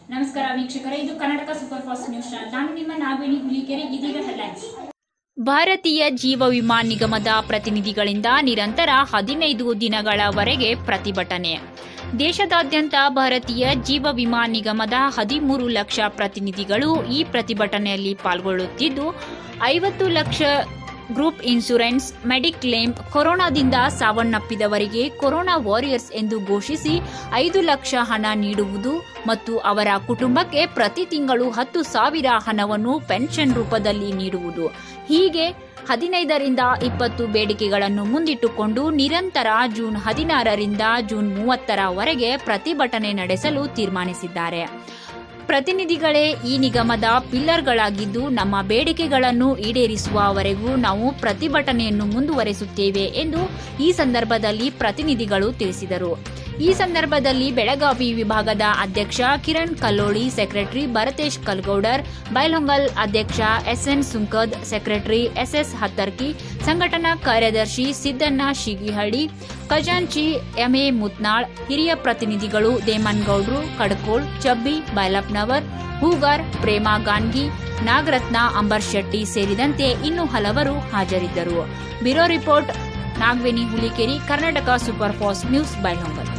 ನಮಸ್ಕಾರ ವೀಕ್ಷಕರೇ ಇದು Karnataka super fast news channel ನಾನು ನಿಮ್ಮ ನಾಗವೇಣಿ ಹುಲಿಕೆರೆ ಇದೀಗ ಹೆಡ್ಲೈನ್ಸ್ ಭಾರತೀಯ ಜೀವ ವಿಮಾ ನಿಗಮದ ಪ್ರತಿನಿಧಿಗಳಿಂದ ನಿರಂತರ ಹದಿನೈದು ದಿನಗಳವರೆಗೆ ಪ್ರತಿಭಟನೆ ದೇಶದಾದ್ಯಂತ ಭಾರತೀಯ ಜೀವ ವಿಮಾ ನಿಗಮದ ಹದಿಮೂರು ಲಕ್ಷ ಪ್ರತಿನಿಧಿಗಳು ಈ ಪ್ರತಿಭಟನೆಯಲ್ಲಿ ಪಾಲ್ಗೊಳ್ಳುತ್ತಿದ್ದು ಐವತ್ತು ಲಕ್ಷ ಗ್ರೂಪ್ ಇನ್ಶೂರೆನ್ಸ್ ಮೆಡಿಕ್ಲೇಮ್ ಕೊರೋನಾದಿಂದ ಸಾವನ್ನಪ್ಪಿದವರಿಗೆ ಕೊರೋನಾ ವಾರಿಯರ್ಸ್ ಎಂದು ಘೋಷಿಸಿ ಐದು ಲಕ್ಷ ಹಣ ನೀಡುವುದು ಮತ್ತು ಅವರ ಕುಟುಂಬಕ್ಕೆ ಪ್ರತಿ ತಿಂಗಳು ಹತ್ತು ಸಾವಿರ ಹಣವನ್ನು ಪೆನ್ಷನ್ ರೂಪದಲ್ಲಿ ನೀಡುವುದು ಹೀಗೆ ಹದಿನೈದರಿಂದ ಇಪ್ಪತ್ತು ಬೇಡಿಕೆಗಳನ್ನು ಮುಂದಿಟ್ಟುಕೊಂಡು ನಿರಂತರ ಜೂನ್ ಹದಿನಾರರಿಂದ ಜೂನ್ ಮೂವತ್ತರವರೆಗೆ ಪ್ರತಿಭಟನೆ ನಡೆಸಲು ತೀರ್ಮಾನಿಸಿದ್ದಾರೆ ಪ್ರತಿನಿಧಿಗಳೇ ಈ ನಿಗಮದ ಪಿಲ್ಲರ್ಗಳಾಗಿದ್ದು ನಮ್ಮ ಬೇಡಿಕೆಗಳನ್ನು ಈಡೇರಿಸುವವರೆಗೂ ನಾವು ಪ್ರತಿಭಟನೆಯನ್ನು ಮುಂದುವರೆಸುತ್ತೇವೆ ಎಂದು ಈ ಸಂದರ್ಭದಲ್ಲಿ ಪ್ರತಿನಿಧಿಗಳು ತಿಳಿಸಿದರು ಈ ಸಂದರ್ಭದಲ್ಲಿ ಬೆಳಗಾವಿ ವಿಭಾಗದ ಅಧ್ಯಕ್ಷ ಕಿರಣ್ ಕಲ್ಲೋಳಿ ಸೆಕ್ರೆಟರಿ ಭರತೇಶ್ ಕಲ್ಗೌಡರ್ ಬೈಲೊಂಗಲ್ ಅಧ್ಯಕ್ಷ S N Sunkad secretary S S Hattarki ಸಂಘಟನಾ ಕಾರ್ಯದರ್ಶಿ ಸಿದ್ದಣ್ಣ ಶಿಗಿಹಳ್ಳಿ ಖಜಾಂಚಿ ಎಂಎ ಮುತ್ನಾಳ್ ಹಿರಿಯ ಪ್ರತಿನಿಧಿಗಳು ದೇಮನ್ಗೌಡ್ರು ಕಡ್ಕೋಳ್ ಚಬ್ಬಿ ಬೈಲಪ್ನವರ್ ಹೂಗಾರ್ ಪ್ರೇಮಾ ಗಾನ್ಗಿ ನಾಗರತ್ನ ಅಂಬರ್ ಶೆಟ್ಟಿ ಸೇರಿದಂತೆ ಇನ್ನೂ ಹಲವರು ಹಾಜರಿದ್ದರು bureau report Nagaveni Hulikeri Karnataka super fast news Bailhongal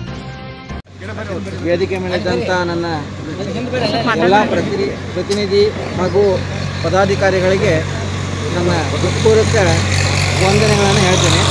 ವೇದಿಕೆ ಮೇಲಿದ್ದಂಥ ನನ್ನ ಎಲ್ಲ ಪ್ರತಿ ಪ್ರತಿನಿಧಿ ಹಾಗೂ ಪದಾಧಿಕಾರಿಗಳಿಗೆ ನನ್ನ ಹೃತ್ಪೂರ್ವಕ ವಂದನೆಗಳನ್ನು ಹೇಳ್ತೇನೆ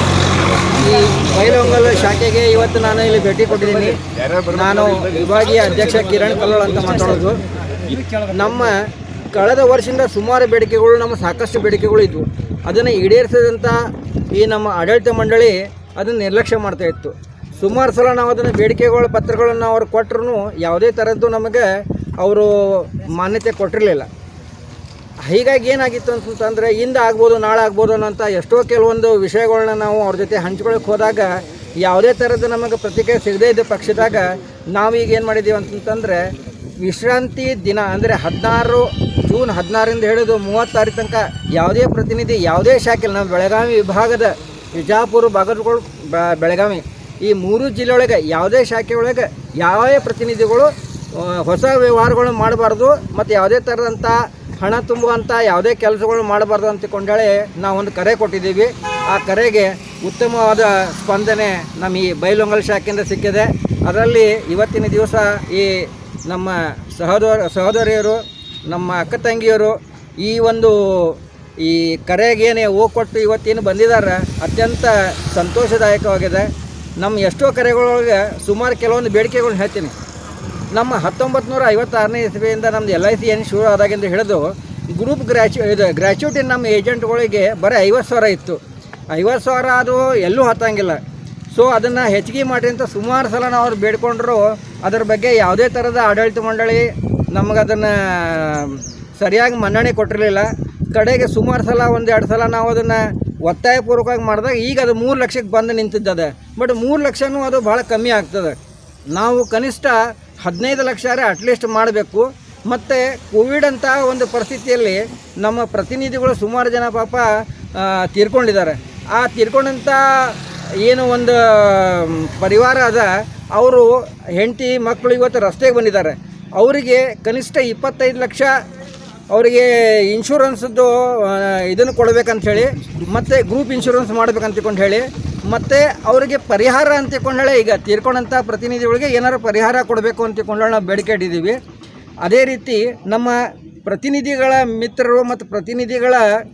ಈ ಬೈಲೊಂಗಲ್ ಶಾಖೆಗೆ ಇವತ್ತು ನಾನು ಇಲ್ಲಿ ಭೇಟಿ ಕೊಟ್ಟಿದ್ದೀನಿ ನಾನು ವಿಭಾಗೀಯ ಅಧ್ಯಕ್ಷ ಕಿರಣ್ ಕಲ್ಲೋಳ್ ಅಂತ ಮಾತಾಡೋದು ನಮ್ಮ ಕಳೆದ ವರ್ಷದಿಂದ ಸುಮಾರು ಬೇಡಿಕೆಗಳು ನಮ್ಮ ಸಾಕಷ್ಟು ಬೇಡಿಕೆಗಳು ಇದ್ವು ಅದನ್ನು ಈಡೇರಿಸಿದಂಥ ಈ ನಮ್ಮ ಆಡಳಿತ ಮಂಡಳಿ ಅದನ್ನು ನಿರ್ಲಕ್ಷ್ಯ ಮಾಡ್ತಾ ಇತ್ತು ಸುಮಾರು ಸಲ ನಾವು ಅದನ್ನು ಬೇಡಿಕೆಗಳ ಪತ್ರಗಳನ್ನು ಅವ್ರು ಕೊಟ್ಟರು ಯಾವುದೇ ಥರದ್ದು ನಮಗೆ ಅವರು ಮಾನ್ಯತೆ ಕೊಟ್ಟಿರಲಿಲ್ಲ ಹೀಗಾಗಿ ಏನಾಗಿತ್ತು ಅಂತಂತಂದರೆ ಇಂದ ಆಗ್ಬೋದು ನಾಳೆ ಆಗ್ಬೋದು ಅನ್ನೋಂಥ ಎಷ್ಟೋ ಕೆಲವೊಂದು ವಿಷಯಗಳನ್ನ ನಾವು ಅವ್ರ ಜೊತೆ ಹಂಚ್ಕೊಳಕ್ಕೆ ಹೋದಾಗ ಯಾವುದೇ ಥರದ ನಮಗೆ ಪ್ರತಿಕ್ರಿಯೆ ಸಿಗದೇ ಇದ್ದ ಪಕ್ಷದಾಗ ನಾವೀಗ ಏನು ಮಾಡಿದ್ದೀವಿ ಅಂತಂತಂದರೆ ವಿಶ್ರಾಂತಿ ದಿನ ಅಂದರೆ ಹದಿನಾರು ಜೂನ್ ಹದಿನಾರರಿಂದ ಹಿಡಿದು ಮೂವತ್ತಾರು ತನಕ ಯಾವುದೇ ಪ್ರತಿನಿಧಿ ಯಾವುದೇ ಶಾಖೆ ನಮ್ಮ ಬೆಳಗಾವಿ ವಿಭಾಗದ ವಿಜಾಪುರ ಬಾಗಲಕೋಟೆ ಬ- ಬೆಳಗಾವಿ ಈ ಮೂರು ಜಿಲ್ಲೆ ಒಳಗೆ ಯಾವುದೇ ಶಾಖೆ ಒಳಗೆ ಯಾವೇ ಪ್ರತಿನಿಧಿಗಳು ಆ, ಹೊಸ ವ್ಯವಹಾರಗಳು ಮಾಡಬಾರ್ದು ಮತ್ತು ಯಾವುದೇ ಥರದಂಥ ಹಣ ತುಂಬುವಂಥ ಯಾವುದೇ ಕೆಲಸಗಳು ಮಾಡಬಾರ್ದು ಅಂತಕೊಂಡೇಳಿ ನಾವೊಂದು ಕರೆ ಕೊಟ್ಟಿದ್ದೀವಿ ಆ ಕರೆಗೆ ಉತ್ತಮವಾದ ಸ್ಪಂದನೆ ನಮ್ಮ ಈ ಬೈಲೊಂಗಲ್ ಶಾಖೆಯಿಂದ ಸಿಕ್ಕಿದೆ ಅದರಲ್ಲಿ ಇವತ್ತಿನ ದಿವಸ ಈ ನಮ್ಮ ಸಹೋದರ ಸಹೋದರಿಯರು ನಮ್ಮ ಅಕ್ಕ ತಂಗಿಯರು ಈ ಒಂದು ಈ ಕರೆಗೇನೆ ಹೋಗಿ ಕೊಟ್ಟು ಇವತ್ತೇನು ಬಂದಿದ್ದಾರೆ ಅತ್ಯಂತ ಸಂತೋಷದಾಯಕವಾಗಿದೆ ನಮ್ಮ ಎಷ್ಟೋ ಕರೆಗಳೊಳಗೆ ಸುಮಾರು ಕೆಲವೊಂದು ಬೇಡಿಕೆಗಳನ್ನ ಹೇಳ್ತೀನಿ ನಮ್ಮ ಹತ್ತೊಂಬತ್ತು ನೂರ ಐವತ್ತಾರನೇ ಇಸ್ವಿಯಿಂದ ನಮ್ದು ಎಲ್ ಐ ಸಿ ಏನು ಶುರು ಆದಾಗಿಂದ ಹಿಡಿದು ಗ್ರೂಪ್ ಗ್ರ್ಯಾಚು ಇದು ಗ್ರ್ಯಾಚ್ಯುಟಿ ನಮ್ಮ ಏಜೆಂಟ್ಗಳಿಗೆ ಬರೀ ಐವತ್ತು ಸಾವಿರ ಇತ್ತು ಐವತ್ತು ಸಾವಿರ ಅದು ಎಲ್ಲೂ ಹತ್ತಂಗಿಲ್ಲ ಸೊ ಅದನ್ನು ಹೆಚ್ಚಿಗೆ ಮಾಡಿ ಅಂತ ಸುಮಾರು ಸಲ ನಾವು ಅವ್ರು ಬೇಡ್ಕೊಂಡ್ರು ಅದರ ಬಗ್ಗೆ ಯಾವುದೇ ಥರದ ಆಡಳಿತ ಮಂಡಳಿ ನಮಗೆ ಅದನ್ನು ಸರಿಯಾಗಿ ಮನ್ನಣೆ ಕೊಟ್ಟಿರಲಿಲ್ಲ ಕಡೆಗೆ ಸುಮಾರು ಸಲ ಒಂದು ಎರಡು ಸಲ ನಾವು ಅದನ್ನು ಒತ್ತಾಯಪೂರ್ವಕವಾಗಿ ಮಾಡಿದಾಗ ಈಗ ಅದು ಮೂರು ಲಕ್ಷಕ್ಕೆ ಬಂದು ನಿಂತಿದ್ದದೆ ಬಟ್ ಮೂರು ಲಕ್ಷನೂ ಅದು ಭಾಳ ಕಮ್ಮಿ ಆಗ್ತದೆ ನಾವು ಕನಿಷ್ಠ ಹದಿನೈದು ಲಕ್ಷಾರೆ ಅಟ್ಲೀಸ್ಟ್ ಮಾಡಬೇಕು ಮತ್ತು ಕೋವಿಡ್ ಅಂತ ಒಂದು ಪರಿಸ್ಥಿತಿಯಲ್ಲಿ ನಮ್ಮ ಪ್ರತಿನಿಧಿಗಳು ಸುಮಾರು ಜನ ಪಾಪ ಆ, ತೀರ್ಕೊಂಡಿದ್ದಾರೆ ಆ ತೀರ್ಕೊಂಡಂಥ ಏನು ಒಂದು ಮ್, ಪರಿವಾರ ಅದ ಅವರು ಹೆಂಡತಿ ಮಕ್ಕಳು ಇವತ್ತು ರಸ್ತೆಗೆ ಬಂದಿದ್ದಾರೆ ಅವರಿಗೆ ಕನಿಷ್ಠ ಇಪ್ಪತ್ತೈದು ಲಕ್ಷ ಅವರಿಗೆ ಇನ್ಶೂರೆನ್ಸ್ದು ಇದನ್ನು ಕೊಡಬೇಕಂತ ಹೇಳಿ ಮತ್ತು ಗ್ರೂಪ್ ಇನ್ಶೂರೆನ್ಸ್ ಮಾಡ್ಬೇಕಂತ ತಿಳ್ಕೊಂಡು ಹೇಳಿ ಮತ್ತು ಅವರಿಗೆ ಪರಿಹಾರ ಅಂತ ತಿಳ್ಕೊಂಡು ಹೇಳಿ ಈಗ ತೀರ್ಕೊಂಡಂಥ ಪ್ರತಿನಿಧಿಗಳಿಗೆ ಏನಾರು ಪರಿಹಾರ ಕೊಡಬೇಕು ಅಂತ ತಿಳ್ಕೊಂಡು ಹೇಳಿ ನಾವು ಬೇಡಿಕೆ ಇಟ್ಟಿದ್ದೀವಿ ಅದೇ ರೀತಿ ನಮ್ಮ ಪ್ರತಿನಿಧಿಗಳ ಮಿತ್ರರು ಮತ್ತು ಪ್ರತಿನಿಧಿಗಳ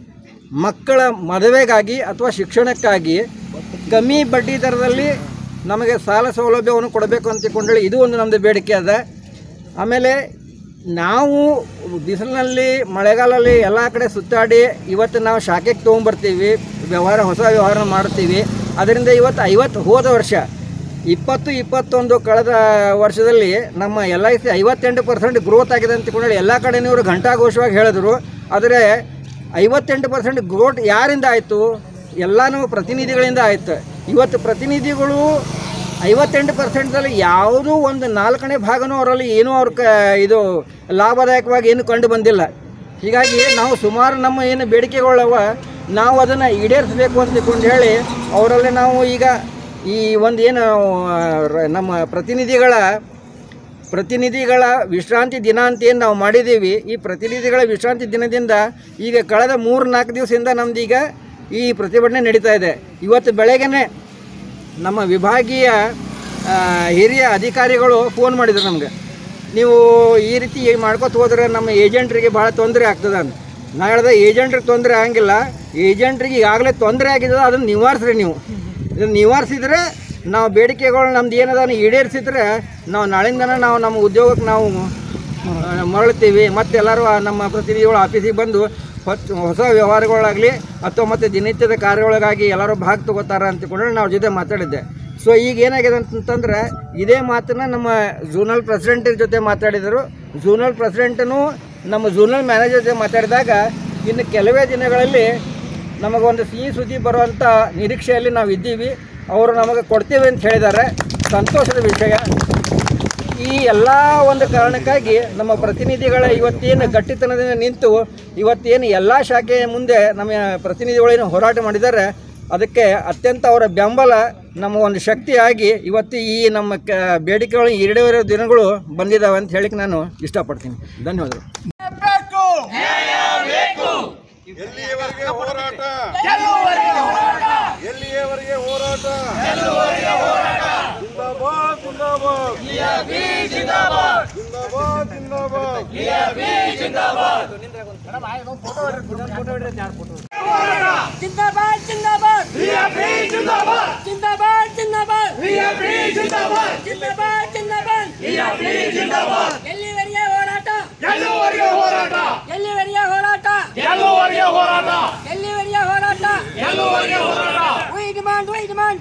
ಮಕ್ಕಳ ಮದುವೆಗಾಗಿ ಅಥವಾ ಶಿಕ್ಷಣಕ್ಕಾಗಿ ಕಮ್ಮಿ ಬಡ್ಡಿ ದರದಲ್ಲಿ ನಮಗೆ ಸಾಲ ಸೌಲಭ್ಯವನ್ನು ಕೊಡಬೇಕು ಅಂತ ತಿಳ್ಕೊಂಡು ಇದು ಒಂದು ನಮ್ಮದು ಬೇಡಿಕೆ ಅದ ಆಮೇಲೆ ನಾವು ಬಿಸಿಲಿನಲ್ಲಿ ಮಳೆಗಾಲಲ್ಲಿ ಎಲ್ಲ ಕಡೆ ಸುತ್ತಾಡಿ ಇವತ್ತು ನಾವು ಶಾಖೆಗೆ ತೊಗೊಂಬರ್ತೀವಿ ವ್ಯವಹಾರ ಹೊಸ ವ್ಯವಹಾರ ಮಾಡ್ತೀವಿ ಅದರಿಂದ ಇವತ್ತು ಐವತ್ತು ಹೋದ ವರ್ಷ ಇಪ್ಪತ್ತು ಇಪ್ಪತ್ತೊಂದು ಕಳೆದ ವರ್ಷದಲ್ಲಿ ನಮ್ಮ ಎಲ್ ಐ ಸಿ ಐವತ್ತೆಂಟು ಪರ್ಸೆಂಟ್ ಗ್ರೋತ್ ಆಗಿದೆ ಅಂತ ತಿಳ್ಕೊಂಡು ಎಲ್ಲ ಕಡೆನೂ ಇವರು ಘಂಟಾಘೋಷವಾಗಿ ಹೇಳಿದ್ರು ಆದರೆ ಐವತ್ತೆಂಟು ಪರ್ಸೆಂಟ್ ಗ್ರೋತ್ ಯಾರಿಂದ ಆಯಿತು ಎಲ್ಲನೂ ಪ್ರತಿನಿಧಿಗಳಿಂದ ಆಯಿತು ಇವತ್ತು ಪ್ರತಿನಿಧಿಗಳು ಐವತ್ತೆಂಟು ಪರ್ಸೆಂಟಲ್ಲಿ ಯಾವುದೂ ಒಂದು ನಾಲ್ಕನೇ ಭಾಗನೂ ಅವರಲ್ಲಿ ಏನೂ ಅವ್ರ ಕ ಇದು ಲಾಭದಾಯಕವಾಗಿ ಏನು ಕಂಡು ಬಂದಿಲ್ಲ ಹೀಗಾಗಿ ನಾವು ಸುಮಾರು ನಮ್ಮ ಏನು ಬೇಡಿಕೆಗಳವ ನಾವು ಅದನ್ನು ಈಡೇರಿಸಬೇಕು ಅಂತ ತಿಳ್ಕೊಂಡು ಹೇಳಿ ಅವರಲ್ಲಿ ನಾವು ಈಗ ಈ ಒಂದು ಏನು ಆ, ರ- ನಮ್ಮ ಪ್ರತಿನಿಧಿಗಳ ಪ್ರತಿನಿಧಿಗಳ ವಿಶ್ರಾಂತಿ ದಿನ ಅಂತ ಏನು ನಾವು ಮಾಡಿದ್ದೀವಿ ಈ ಪ್ರತಿನಿಧಿಗಳ ವಿಶ್ರಾಂತಿ ದಿನದಿಂದ ಈಗ ಕಳೆದ ಮೂರು ನಾಲ್ಕು ದಿವಸದಿಂದ ನಮ್ದು ಈಗ ಈ ಪ್ರತಿಭಟನೆ ನಡೀತಾ ಇದೆ ಇವತ್ತು ಬೆಳಗ್ಗೆನೆ ನಮ್ಮ ವಿಭಾಗೀಯ ಆ, ಹಿರಿಯ ಅಧಿಕಾರಿಗಳು ಫೋನ್ ಮಾಡಿದ್ರು ನಮ್ಗೆ ನೀವು ಈ ರೀತಿ ಮಾಡ್ಕೊತ ಹೋದ್ರೆ ನಮ್ಮ ಏಜೆಂಟ್ರಿಗೆ ಭಾಳ ತೊಂದರೆ ಆಗ್ತದೆ ಅಂತ ನಾ ಹೇಳ್ದೆ ಏಜೆಂಟ್ರಿಗೆ ತೊಂದರೆ ಆಗಂಗಿಲ್ಲ ಏಜೆಂಟ್ರಿಗೆ ಈಗಾಗಲೇ ತೊಂದರೆ ಆಗಿದೆ ಅದನ್ನು ನಿವಾರಿಸ್ರಿ ನೀವು ಇದನ್ನು ನಿವಾರಿಸಿದ್ರೆ ನಾವು ಬೇಡಿಕೆಗಳು ನಮ್ದು ಏನದ ಈಡೇರಿಸಿದ್ರೆ ನಾವು ನಾಳಿಂದನೇ ನಾವು ನಮ್ಮ ಉದ್ಯೋಗಕ್ಕೆ ನಾವು ಆ, ಮರಳ್ತೀವಿ ಮತ್ತೆಲ್ಲರೂ ನಮ್ಮ ಪ್ರತಿನಿಧಿಗಳು ಆಫೀಸಿಗೆ ಬಂದು ಹೊಸ ಹೊಸ ವ್ಯವಹಾರಗಳಾಗಲಿ ಅಥವಾ ಮತ್ತು ದಿನನಿತ್ಯದ ಕಾರ್ಯಗಳಿಗಾಗಿ ಎಲ್ಲರೂ ಭಾಗ ತಗೋತಾರ ಅಂತಕೊಂಡು ನಾವು ಜೊತೆ ಮಾತಾಡಿದ್ದೆ ಸೊ ಈಗ ಏನಾಗಿದೆ ಅಂತಂತಂದ್ರೆ ಇದೇ ಮಾತನ್ನ ನಮ್ಮ ಝೋನಲ್ ಪ್ರೆಸಿಡೆಂಟ್ ಜೊತೆ ಮಾತಾಡಿದರು ಝೋನಲ್ ಪ್ರೆಸಿಡೆಂಟನು ನಮ್ಮ ಝೋನಲ್ ಮ್ಯಾನೇಜರ್ ಜೊತೆ ಮಾತಾಡಿದಾಗ ಇನ್ನು ಕೆಲವೇ ದಿನಗಳಲ್ಲಿ ನಮಗೊಂದು ಸಿಹಿ ಸುದ್ದಿ ಬರುವಂಥ ನಿರೀಕ್ಷೆಯಲ್ಲಿ ನಾವು ಇದ್ದೀವಿ ಅವರು ನಮಗೆ ಕೊಡ್ತೇವೆ ಅಂತ ಹೇಳಿದ್ದಾರೆ ಸಂತೋಷದ ವಿಷಯ ಈ ಎಲ್ಲ ಒಂದು ಕಾರಣಕ್ಕಾಗಿ ನಮ್ಮ ಪ್ರತಿನಿಧಿಗಳ ಇವತ್ತೇನು ಗಟ್ಟಿತನದಿಂದ ನಿಂತು ಇವತ್ತೇನು ಎಲ್ಲ ಶಾಖೆಯ ಮುಂದೆ ನಮ್ಮ ಪ್ರತಿನಿಧಿಗಳೇನು ಹೋರಾಟ ಮಾಡಿದ್ದಾರೆ ಅದಕ್ಕೆ ಅತ್ಯಂತ ಅವರ ಬೆಂಬಲ ನಮ್ಮ ಒಂದು ಶಕ್ತಿಯಾಗಿ ಇವತ್ತು ಈ ನಮ್ಮ ಕ ಬೇಡಿಕೆಗಳು ಈಡೇರೋ ದಿನಗಳು ಬಂದಿದ್ದಾವೆ ಅಂತ ಹೇಳಿಕ್ಕೆ ನಾನು ಇಷ್ಟಪಡ್ತೀನಿ ಧನ್ಯವಾದಗಳು ಎಲ್ಲಿಯವರೆಗೆ ಹೋರಾಟ ಎಲ್ಲಿಯವರೆಗೆ ಹೋರಾಟ ಜಿಂದಾಬಾದ್ ಜಿಂದಾಬಾದ್ ಜಿಂದಾಬಾದ್ ಜಿಂದಾಬಾದ್ जिंदाबाद जिंदाबाद जिंदाबाद जिंदाबाद जिंदाबाद जिंदाबाद जिंदाबाद जिंदाबाद ಎಲ್ಲಿವರೆಗೆ ಹೋರಾಟ ಎಲ್ಲುವರೆಗೆ ಹೋರಾಟ ಎಲ್ಲಿವರೆಗೆ ಹೋರಾಟ ಎಲ್ಲುವರೆಗೆ ಹೋರಾಟ ಎಲ್ಲಿವರೆಗೆ ಹೋರಾಟ ಎಲ್ಲುವರೆಗೆ ಹೋರಾಟ we demand we demand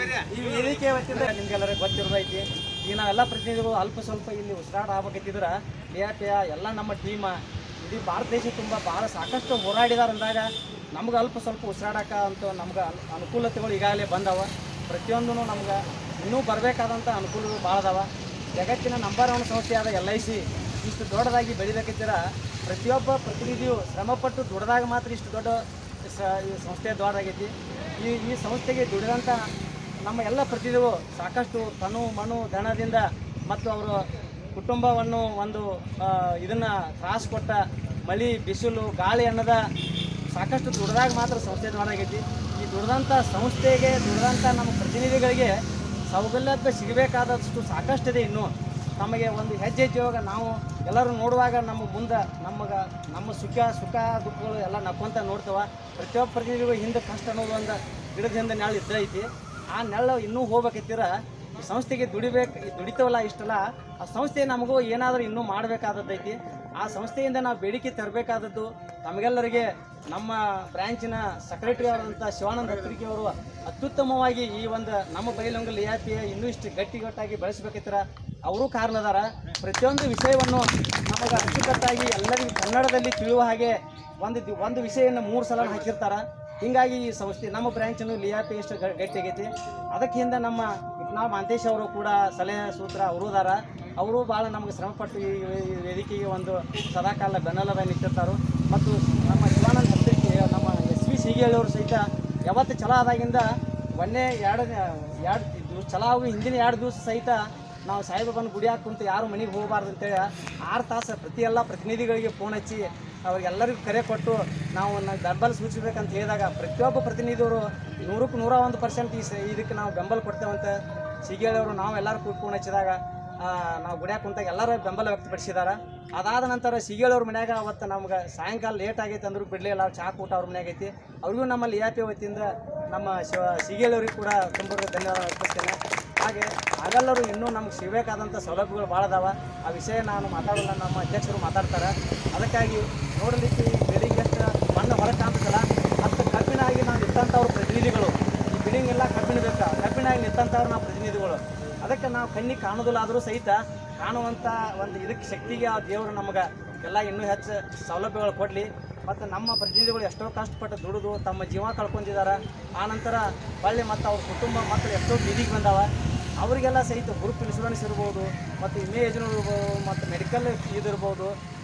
ಈ ವೇದಿಕೆ ವತಿಯಿಂದ ನಿಮ್ಗೆಲ್ಲರಿಗೂ ಗೊತ್ತಿರೋದೈತಿ ಈಗ ನಾವೆಲ್ಲ ಪ್ರತಿನಿಧಿಗಳು ಅಲ್ಪ ಸ್ವಲ್ಪ ಇಲ್ಲಿ ಉಸಿರಾಟ ಆಗ್ಬೇಕತ್ತಿದ್ರೆ ಡಿಆರ್ಟಿಯ ಎಲ್ಲ ನಮ್ಮ ಟೀಮ ಇಡೀ ಭಾರತ ದೇಶ ತುಂಬ ಭಾಳ ಸಾಕಷ್ಟು ಹೋರಾಡಿದಾರೆ ಅಂದಾಗ ನಮ್ಗೆ ಅಲ್ಪ ಸ್ವಲ್ಪ ಉಸಿರಾಡಕ ಅಂತ ನಮ್ಗೆ ಅನು- ಅನುಕೂಲತೆಗಳು ಈಗಾಗಲೇ ಬಂದವ ಪ್ರತಿಯೊಂದೂ ನಮ್ಗೆ ಇನ್ನೂ ಬರಬೇಕಾದಂಥ ಅನುಕೂಲಗಳು ಭಾಳ ಅದಾವ ಜಗತ್ತಿನ ನಂಬರ್ ಒನ್ ಸಂಸ್ಥೆಯಾದ ಎಲ್ ಐ ಸಿ ಇಷ್ಟು ದೊಡ್ಡದಾಗಿ ಬೆಳಿಬೇಕಿದ್ದೀರ ಪ್ರತಿಯೊಬ್ಬ ಪ್ರತಿನಿಧಿಯು ಶ್ರಮಪಟ್ಟು ದುಡ್ದಾಗ ಮಾತ್ರ ಇಷ್ಟು ದೊಡ್ಡ ಸ- ಈ ಸಂಸ್ಥೆ ದೊಡ್ಡದಾಗೈತಿ ಈ ಈ ಸಂಸ್ಥೆಗೆ ದುಡಿದಂಥ ನಮ್ಮ ಎಲ್ಲ ಪ್ರತಿನಿಧಿಗಳು ಸಾಕಷ್ಟು ತನು ಮನು ದಣದಿಂದ ಮತ್ತು ಅವರು ಕುಟುಂಬವನ್ನು ಒಂದು ಆ, ಇದನ್ನ ತ್ರಾಸ ಕೊಟ್ಟ ಮಳಿ ಬಿಸಿಲು ಗಾಳಿ ಅನ್ನದ ಸಾಕಷ್ಟು ದುಡ್ದಾಗ ಮಾತ್ರ ಸಂಸ್ಥೆ ದೊಡ್ಡದಾಗೈತಿ ಈ ದುಡ್ದಂಥ ಸಂಸ್ಥೆಗೆ ದುಡ್ದಂಥ ನಮ್ಮ ಪ್ರತಿನಿಧಿಗಳಿಗೆ ಸೌಲಭ್ಯ ಸಿಗಬೇಕಾದಷ್ಟು ಸಾಕಷ್ಟಿದೆ ಇನ್ನು ನಮಗೆ ಒಂದು ಹೆಜ್ಜೆ ಹೆಜ್ಜೆಯಾಗ ನಾವು ಎಲ್ಲರೂ ನೋಡುವಾಗ ನಮ್ಮ ಮುಂದೆ ನಮಗೆ ನಮ್ಮ ಸುಖ ಸುಖ ದುಃಖಗಳು ಎಲ್ಲ ನಕ್ಕೊಂತ ನೋಡ್ತೇವೆ ಪ್ರತಿಯೊಬ್ಬ ಪ್ರತಿನಿಧಿಗಳು ಹಿಂದೆ ಕಷ್ಟ ಅನ್ನೋದು ಒಂದು ಗಿಡದ ಹಿಂದೆ ನೆರಳು ಇದ್ದೇ ಐತಿ ಆ ನೆರಳು ಇನ್ನೂ ಹೋಗ್ಬೇಕೈತಿರ ಈ ಸಂಸ್ಥೆಗೆ ದುಡಿಬೇಕು ದುಡಿತವಲ್ಲ ಇಷ್ಟಲ್ಲ ಆ ಸಂಸ್ಥೆ ನಮಗೂ ಏನಾದರೂ ಇನ್ನೂ ಮಾಡಬೇಕಾದದ್ದೈತಿ ಆ ಸಂಸ್ಥೆಯಿಂದ ನಾವು ಬೇಡಿಕೆ ತರಬೇಕಾದದ್ದು ತಮಗೆಲ್ಲರಿಗೆ ನಮ್ಮ ಬ್ರ್ಯಾಂಚಿನ ಸೆಕ್ರೆಟರಿ ಆದಂಥ ಶಿವಾನಂದ ಹತ್ರಿಕೆ ಅವರು ಅತ್ಯುತ್ತಮವಾಗಿ ಈ ಒಂದು ನಮ್ಮ ಬೈಲೊಂಗ ಲಿಯಾಪಿಯ ಇನ್ನೂ ಇಷ್ಟು ಗಟ್ಟಿಗಟ್ಟಾಗಿ ಬೆಳೆಸ್ಬೇಕಿತ್ತರ ಅವರು ಕಾರಣದಾರ ಪ್ರತಿಯೊಂದು ವಿಷಯವನ್ನು ನಮಗೆ ಅಚ್ಚುಕಟ್ಟಾಗಿ ಎಲ್ಲರಿಗೂ ಕನ್ನಡದಲ್ಲಿ ತಿಳಿಯುವ ಹಾಗೆ ಒಂದು ದಿ- ಒಂದು ವಿಷಯವನ್ನು ಮೂರು ಸಲ ಹಾಕಿರ್ತಾರ ಹಿಂಗಾಗಿ ಈ ಸಂಸ್ಥೆ ನಮ್ಮ ಬ್ರ್ಯಾಂಚನ್ನು ಲಿಯಾಪಿ ಎಷ್ಟು ಗ- ಗಟ್ಟಿಯಾಗೈತಿ ಅದಕ್ಕೆ ಹಿಂದೆ ನಮ್ಮ ನಾವು ಮಾಂತೇಶ್ ಅವರು ಕೂಡ ಸಲಹೆ ಸೂತ್ರ ಅವರು ಅದಾರ ಅವರು ಭಾಳ ನಮಗೆ ಶ್ರಮಪಟ್ಟು ಈ ಈ ವೇದಿಕೆಗೆ ಒಂದು ಸದಾಕಾಲ ಬೆನ್ನೆಲುಬಾಗಿ ನಿಂತಿರ್ತಾರೆ ಮತ್ತು ನಮ್ಮ ಶಿವಾನಂದ ಹತ್ತಿರಕ್ಕೆ ನಮ್ಮ ಎಸ್ ವಿ ಸಿಗೇಳಿಯವರು ಸಹಿತ ಯಾವತ್ತು ಛಲ ಆದಾಗಿಂದ ಒಂದೇ ಎರಡು ಎರಡು ದಿವಸ ಛಲ ಆಗಿ ಹಿಂದಿನ ಎರಡು ದಿವಸ ಸಹಿತ ನಾವು ಸಾಯಿಬಾಬನ ಗುಡಿ ಕುಂತು ಯಾರು ಮನೆಗೆ ಹೋಗಬಾರ್ದು ಅಂತೇಳಿ ಆರು ತಾಸು ಪ್ರತಿ ಎಲ್ಲ ಪ್ರತಿನಿಧಿಗಳಿಗೆ ಫೋನ್ ಹಚ್ಚಿ ಅವ್ರಿಗೆಲ್ಲರಿಗೂ ಕರೆ ಕೊಟ್ಟು ನಾವು ನಾವು ಬೆಂಬಲ ಸೂಚಿಸ್ಬೇಕಂತ ಹೇಳಿದಾಗ ಪ್ರತಿಯೊಬ್ಬ ಪ್ರತಿನಿಧಿಯವರು ನೂರಕ್ಕೆ ನೂರ ಒಂದು ಪರ್ಸೆಂಟ್ ಈ ಸ- ಇದಕ್ಕೆ ನಾವು ಬೆಂಬಲ ಕೊಡ್ತೇವಂತ ಸಿಗೇಳಿಯವರು ನಾವು ಎಲ್ಲರೂ ಕೂಡ ಫೋನ್ ಹಚ್ಚಿದಾಗ ಆ, ನಾವು ಗುಡಿಯಾಗ ಕುಂತಾಗ ಎಲ್ಲರೂ ಬೆಂಬಲ ವ್ಯಕ್ತಪಡಿಸಿದಾರ ಅದಾದ ನಂತರ ಸಿಗೇಳವ್ರ ಮನ್ಯಾಗ ಅವತ್ತು ನಮ್ಗೆ ಸಾಯಂಕಾಲ ಲೇಟ್ ಆಗೈತೆ ಅಂದ್ರೂ ಬಿಡಲಿಲ್ಲ ಚಾ ಕೂಟ ಅವ್ರ ಮನ್ಯಾಗ ಐತಿ ಅವ್ರಿಗೂ ನಮ್ಮ ಲಿಯಾಪಿ ವತಿಯಿಂದ ನಮ್ಮ ಶಿವ ಸಿಗೇಳವ್ರಿಗೆ ಕೂಡ ತುಂಬ ಧನ್ಯವಾದ ಅರ್ಪಿಸ್ತೇನೆ ಹಾಗೆ ಹಾಗೆಲ್ಲರೂ ಇನ್ನೂ ನಮ್ಗೆ ಸಿಗಬೇಕಾದಂಥ ಸೌಲಭ್ಯಗಳು ಭಾಳ ಅದಾವ ಆ ವಿಷಯ ನಾನು ಮಾತಾಡಲ್ಲ ನಮ್ಮ ಅಧ್ಯಕ್ಷರು ಮಾತಾಡ್ತಾರೆ ಅದಕ್ಕಾಗಿ ನೋಡಲಿಕ್ಕೆ ಈ ಬೆಳಿಗ್ಗೆ ಎಷ್ಟು ಮಣ್ಣು ಹೊರಗೆ ಕಾಣ್ತದಲ್ಲ ಮತ್ತು ಕಬ್ಬಿನಾಗಿ ನಾವು ನಿಂತಂಥವ್ರು ಪ್ರತಿನಿಧಿಗಳು ಈ ಬಿಲ್ಡಿಂಗ್ ಎಲ್ಲ ಕಬ್ಬಿಣ ಬೇಕಾ ಕಬ್ಬಿಣಾಗಿ ನಿಂತಂಥವ್ರು ನಾವು ಪ್ರತಿನಿಧಿಗಳು ಅದಕ್ಕೆ ನಾವು ಕಣ್ಣಿಗೆ ಕಾಣೋದಿಲ್ಲ ಆದರೂ ಸಹಿತ ಕಾಣುವಂಥ ಒಂದು ಇದಕ್ಕೆ ಶಕ್ತಿಗೆ ಆ ದೇವರು ನಮಗೆ ಎಲ್ಲ ಇನ್ನೂ ಹೆಚ್ಚು ಸೌಲಭ್ಯಗಳು ಕೊಡಲಿ ಮತ್ತು ನಮ್ಮ ಪ್ರತಿನಿಧಿಗಳು ಎಷ್ಟೋ ಕಷ್ಟಪಟ್ಟು ದುಡಿದು ತಮ್ಮ ಜೀವ ಕಳ್ಕೊಂಡಿದ್ದಾರೆ ಆನಂತರ ಹೊಳ್ಳಿ ಮತ್ತು ಅವ್ರ ಕುಟುಂಬ ಮಕ್ಕಳು ಎಷ್ಟೋ ಬೀದಿಗೆ ಬಂದಾವ ಅವರಿಗೆಲ್ಲ ಸಹಿತ ಗ್ರೂಪ್ ಇನ್ಶೂರೆನ್ಸ್ ಇರ್ಬೋದು ಮತ್ತು ವಿಮೆ ಯೋಜನೆ ಇರ್ಬೋದು ಮತ್ತು ಮೆಡಿಕಲ್ ಇದಿರ್ಬೋದು